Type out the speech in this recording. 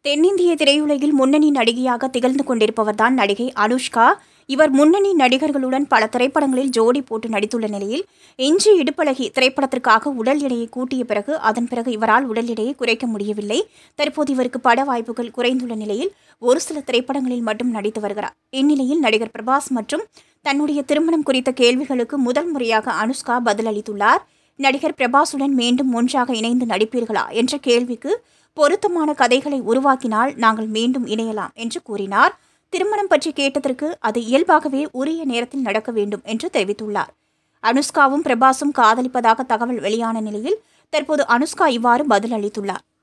தென்னிந்திய திரையுலகில் முன்னணி நடிகையாக திகழ்ந்து கொண்டிருப்பவர்தான் நடிகை அனுஷ்கா இவர் முன்னணி நடிகர்களுடன் பல திரைப்படங்களில் ஜோடி போட்டு நடித்துள்ள நிலையில் இஞ்சி இடுப்பழகி திரைப்படத்திற்காக உடல் எடையை கூட்டிய பிறகு அதன் பிறகு இவரால் உடல் எடையை குறைக்க முடியவில்லை தற்போது இவருக்கு பட வாய்ப்புகள் குறைந்துள்ள நிலையில் ஒரு சில திரைப்படங்களில் மட்டும் நடித்து வருகிறார் இந்நிலையில் நடிகர் பிரபாஸ் மற்றும் தன்னுடைய திருமணம் குறித்த கேள்விகளுக்கு முதல் முறையாக அனுஷ்கா பதிலளித்துள்ளார் நடிகர் பிரபாசுடன் மீண்டும் ஒன்றாக இணைந்து நடிப்பீர்களா என்ற கேள்விக்கு பொருத்தமான கதைகளை உருவாக்கினால் நாங்கள் மீண்டும் இணையலாம் என்று கூறினார் திருமணம் பற்றி கேட்டதற்கு அது இயல்பாகவே உரிய நேரத்தில் நடக்க வேண்டும் என்று தெரிவித்துள்ளார் அனுஷ்காவும் பிரபாஸும் காதலிப்பதாக தகவல் வெளியான நிலையில் தற்போது அனுஷ்கா இவ்வாறு பதிலளித்துள்ளார்